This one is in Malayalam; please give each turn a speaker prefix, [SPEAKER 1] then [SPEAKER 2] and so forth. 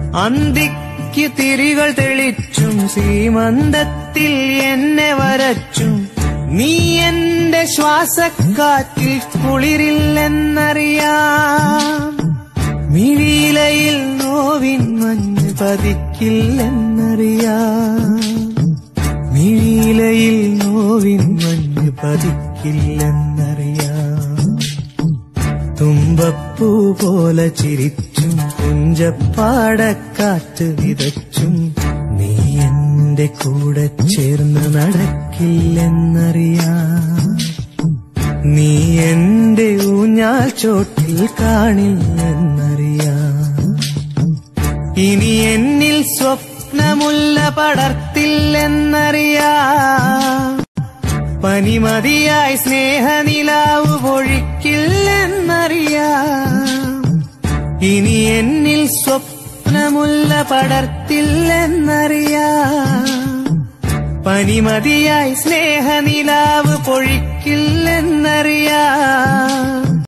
[SPEAKER 1] അന്തിക്ക് തിരികൾ തെളിച്ചും സീമന്തത്തിൽ എന്നെ വരച്ചും നീ എന്റെ ശ്വാസക്കാറ്റിൽ കുളിരില്ലെന്നറിയാം മിഴിയിലയിൽ നോവിൻ മഞ്ഞ് പതിക്കില്ലെന്നറിയാം മിഴിയിലയിൽ നോവിൻ മഞ്ഞ് പതിക്കില്ലെന്നറിയാം തുമ്പപ്പൂ പോലെ ചിരിച്ചും കുഞ്ചപ്പാടക്കാറ്റ് വിതച്ചും നീ എന്റെ കൂടെ ചേർന്ന് നടക്കില്ലെന്നറിയാം നീ എന്റെ ഊഞ്ഞാൽ ചോട്ടിൽ കാണില്ലെന്നറിയാം ഇനി എന്നിൽ സ്വപ്നമുല്ല പടർത്തില്ലെന്നറിയാം പനിമതിയായി സ്നേഹനിലാവ് പൊഴിക്കില്ലെന്നറിയാം ഇനി എന്നിൽ സ്വപ്നമുല്ല പടർത്തില്ലെന്നറിയാം പനിമതിയായി സ്നേഹനിലാവ് പൊഴിക്കില്ലെന്നറിയാം